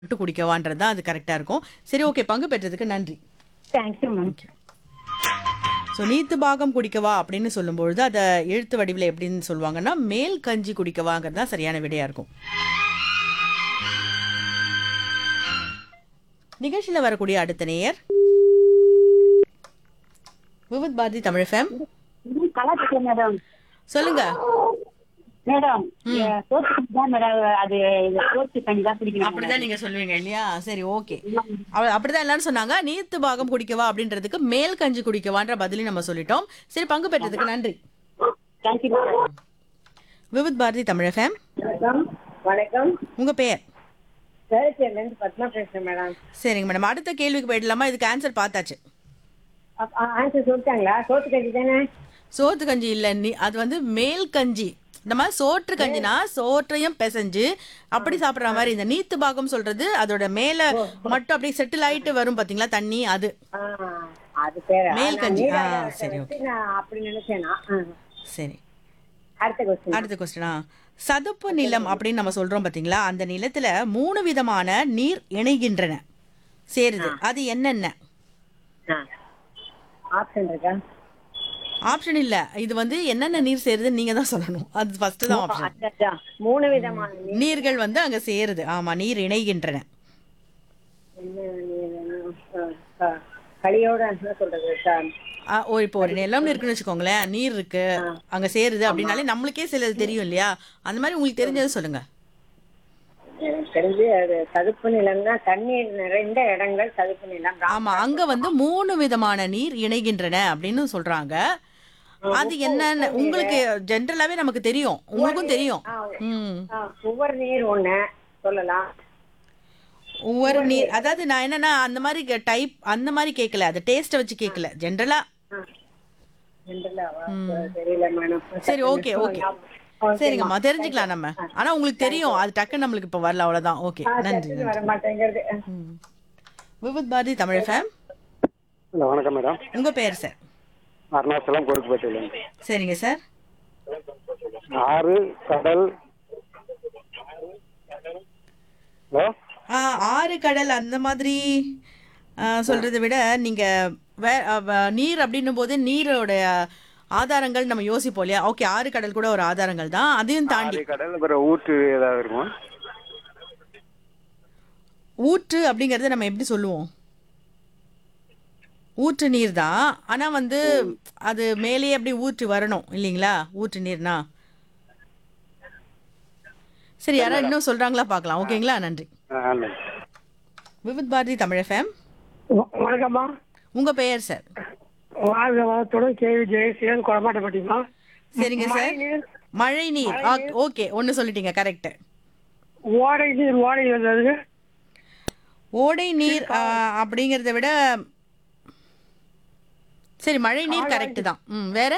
விட்டு குடிக்கவான்றது தான் அது கரெக்டாக இருக்கும் சரி ஓகே பங்கு பெற்றதுக்கு நன்றி தேங்க்யூ மேம் ஸோ நீத்து பாகம் குடிக்கவா அப்படின்னு சொல்லும்பொழுது அதை எழுத்து வடிவில் எப்படின்னு சொல்லுவாங்கன்னா மேல் கஞ்சி குடிக்கவாங்கிறது தான் சரியான விடையா இருக்கும் நிகழ்ச்சியில் வரக்கூடிய அடுத்த நேயர் விவித் பாரதி தமிழ் ஃபேம் கலா பேசுறேன் மேடம் சொல்லுங்க மேடம் சோத்து தான் மேடம் அது சோத்து கஞ்சி தான் பிடிக்கும் அப்படிதான் நீங்க சொல்லுவீங்க இல்லையா சரி ஓகே அப்படிதான் எல்லாரும் சொன்னாங்க நீத்து பாகம் குடிக்கவா அப்படின்றதுக்கு மேல் கஞ்சி குடிக்கவான்ற பதிலையும் நம்ம சொல்லிட்டோம் சரி பங்கு பெற்றதுக்கு நன்றி thank you madam Vividh Bharati Tamil FM வணக்கம் வணக்கம் உங்க பெயர் சேலத்திலேருந்து பத்மா பேசுறேன் மேடம் சரிங்க மேடம் அடுத்த கேள்விக்கு போயிடலாமா இதுக்கு ஆன்சர் பார்த்தாச்சு ஆன்சர் சொல்லிட்டாங்களா சோத்து கஞ்சி தானே சோத்து கஞ்சி இல்ல நீ அது வந்து மேல் கஞ்சி இந்த மாதிரி சோற்று கஞ்சினா சோற்றையும் பிசைஞ்சு அப்படி சாப்பிடுற மாதிரி இந்த நீத்து பாகம் சொல்றது அதோட மேல மட்டும் அப்படியே செட்டில் ஆயிட்டு வரும் பாத்தீங்களா தண்ணி அது ஆ, அது பேரா மேல் நான் கஞ்சி. நீராவி ஆ, அரைச்ச சரி, வச்சு நான் அப்படி நினைச்சேனா ஆ. சரி அடுத்த கொஸ்டின் அடுத்த கொஸ்டினா சதுப்பு நிலம் அப்படின்னு நம்ம சொல்றோம் பாத்தீங்களா அந்த நிலத்துல மூணு விதமான நீர் இணைகின்றன சேருது அது என்னென்ன ஆப்ஷன் இருக்கா ஆப்ஷன் இல்ல இது வந்து என்னென்ன நீர் சேருதுன்னு நீங்க தான் சொல்லணும் அது ஃபர்ஸ்ட் தான் ஆப்ஷன் அச்சா மூணு விதமான நீர் நீர்கள் வந்து அங்க சேருது ஆமா நீர் இணைகின்றன என்ன நீர் ஆ, ஆ, களியோட என்ன சொல்றது சார் ஆ, ஓ இப்போ ஒரு நிலம்னு இருக்குன்னு வச்சுக்கோங்களேன் நீர் இருக்கு அங்க சேருது அப்படின்னாலே நம்மளுக்கே சிலது தெரியும் இல்லையா அந்த மாதிரி உங்களுக்கு தெரிஞ்சது சொல்லுங்க எனக்கு தெரிஞ்சு அது சதுப்பு நிலம்னா தண்ணீர் நிறைந்த இடங்கள் சதுப்பு நிலம் ஆமா அங்க வந்து மூணு விதமான நீர் இணைகின்றன அப்படின்னு சொல்றாங்க அது என்னன்னு உங்களுக்கு ஜென்ரலாவே நமக்கு தெரியும் உங்களுக்கும் தெரியும் ம் ஆ, ஒவ்வொரு நீர் ஒண்ணு சொல்லலாம் ஒவ்வொரு நீர் அதாவது நான் என்னன்னா அந்த மாதிரி டைப் அந்த மாதிரி கேட்கல அது டேஸ்ட்டை வச்சு கேட்கல ஜென்ரலா ஜென்ரலாவா? தெரியல மேடம் சரி ஓகே ஓகே சரிங்கம்மா தெரிஞ்சுக்கலாம் நம்ம ஆனா உங்களுக்கு தெரியும் அது டக்குன்னு நம்மளுக்கு இப்ப வரல அவ்வளவுதான் ஓகே நன்றி வர மாட்டேங்கிறது ம். விவித் பாரதி தமிழ் ஃபேம் ஹலோ வணக்கம் மேடம் உங்க பேர் சார் அருணாச்சலம் கொருக்குப்பேட்டையிலேருந்து சரிங்க சார் ஆறு கடல் ஹலோ ஆ, ஆறு கடல் அந்த மாதிரி ஆ, சொல்றதை விட நீங்க வே- அ, வ- நீர் அப்படின்னும் போது நீரோட ஆதாரங்கள் நம்ம யோசிப்போம் இல்லையா ஓகே ஆறு கடல் கூட ஒரு ஆதாரங்கள் தான் அதையும் தாண்டி ஆறு கடல் அப்புறம் ஊற்று ஏதாவது இருக்குமா ஊற்று அப்படிங்கறத நம்ம எப்படி சொல்லுவோம் ஊற்று நீர் தான் ஆனா வந்து அது மேலேயே அப்படி ஊற்று வரணும் இல்லைங்களா ஊற்று நீர்னா சரி யாராவது இன்னும் சொல்றாங்களா பார்க்கலாம் ஓகேங்களா நன்றி ஆ, நன்றி. விவித் பாரதி தமிழ் ஃபேம் வணக்கம்மா உங்க பெயர் சார் வாழ்க வளத்துடன் கேவி ஜெயசீலன் கொடமாட்டப்பட்டிமா சரிங்க சார் மழை நீர் ஓகே ஒன்னு சொல்லிட்டீங்க கரெக்ட் ஓடை நீர் ஓடை வந்தது ஓடை நீர் ஆ, அப்படிங்கறத விட சரி மழை நீர் கரெக்ட் தான் ம் வேற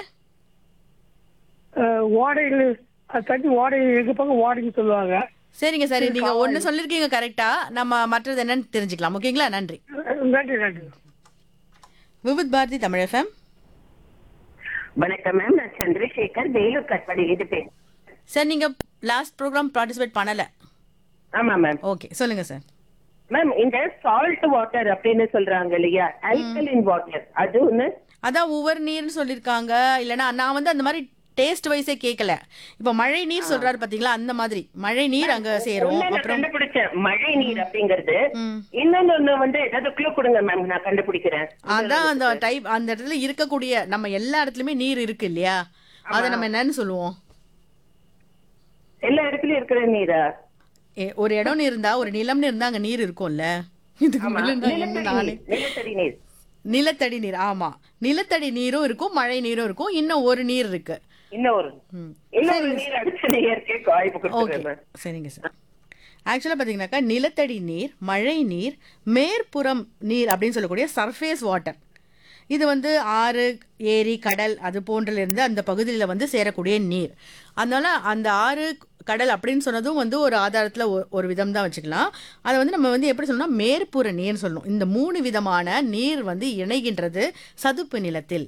ஓடைகள் அது தண்ணி ஓடை எங்க பக்கம் ஓடைன்னு சொல்லுவாங்க சரிங்க சரி நீங்க ஒன்னு சொல்லிருக்கீங்க கரெக்டா நம்ம மற்றது என்னன்னு தெரிஞ்சுக்கலாம் ஓகேங்களா நன்றி நன்றி நன்றி விவித் பாரதி தமிழ் எஃப்எம் வணக்கம் மேம் நான் சந்திரசேகர் வேலூர் கட்பாடி இது பேர் சார் நீங்க லாஸ்ட் ப்ரோக்ராம் பார்ட்டிசிபேட் பண்ணல ஆமா மேம் ஓகே சொல்லுங்க சார் மேம் இந்த சால்ட் வாட்டர் அப்படின்னு சொல்றாங்க இல்லையா ஆல்கலின் வாட்டர் அது ஒண்ணு அதான் ஒவ்வொரு நீர்னு சொல்லிருக்காங்க இல்லனா நான் வந்து அந்த மாதிரி டேஸ்ட் வைஸே கேட்கல இப்போ மழை நீர் சொல்றாரு பாத்தீங்களா அந்த மாதிரி மழை நீர் அங்க சேரும் ஒண்ணு நான் அப்புறம் கண்டுபிடிச்சேன் மழை நீர் அப்படிங்கிறது ம். இன்னொன்னு ஒண்ணு வந்து ஏதாவது க்ளூ கொடுங்க மேம் நான் கண்டுபிடிக்கிறேன் அதான் அந்த டைப் அந்த இடத்துல இருக்கக்கூடிய நம்ம எல்லா இடத்துலயுமே நீர் இருக்கு இல்லையா அதை நம்ம என்னன்னு சொல்லுவோம் எல்லா இடத்துலயும் இருக்கிற நீரா ஏ, ஒரு இடம்னு இருந்தா ஒரு நிலம்னு இருந்தா அங்க நீர் இருக்கும்ல இதுக்கு மேல நான் என்ன நிலத்தடி நானே நீர் நிலத்தடி நீர் நிலத்தடி நீர் ஆமா நிலத்தடி நீரும் இருக்கும் மழை நீரும் இருக்கும் இன்னும் ஒரு நீர் இருக்கு இன்னும் ஒரு ம். இன்னொரு நீர் அடுத்த நீருக்கு வாய்ப்பு ஓகே கொடுத்துருக்கேன் மேம் சரிங்க சார் ஆக்சுவலாக பார்த்தீங்கன்னாக்கா நிலத்தடி நீர் மழை நீர் மேற்புறம் நீர் அப்படின்னு சொல்லக்கூடிய சர்ஃபேஸ் வாட்டர் இது வந்து ஆறு ஏரி கடல் அது போன்றிலிருந்து அந்த பகுதியில் வந்து சேரக்கூடிய நீர் அதனால அந்த ஆறு கடல் அப்படின்னு சொன்னதும் வந்து ஒரு ஆதாரத்தில் ஒரு விதம் தான் வச்சுக்கலாம் அதை வந்து நம்ம வந்து எப்படி சொல்லணும்னா மேற்புற நீர்னு சொல்லணும் இந்த மூணு விதமான நீர் வந்து இணைகின்றது சதுப்பு நிலத்தில்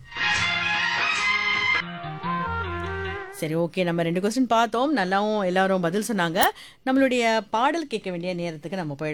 சரி ஓகே நம்ம ரெண்டு கொஸ்டின் பார்த்தோம் நல்லாவும் எல்லாரும் பதில் சொன்னாங்க நம்மளுடைய பாடல் கேட்க வேண்டிய நேரத்துக்கு நம்ம போயிடலாம்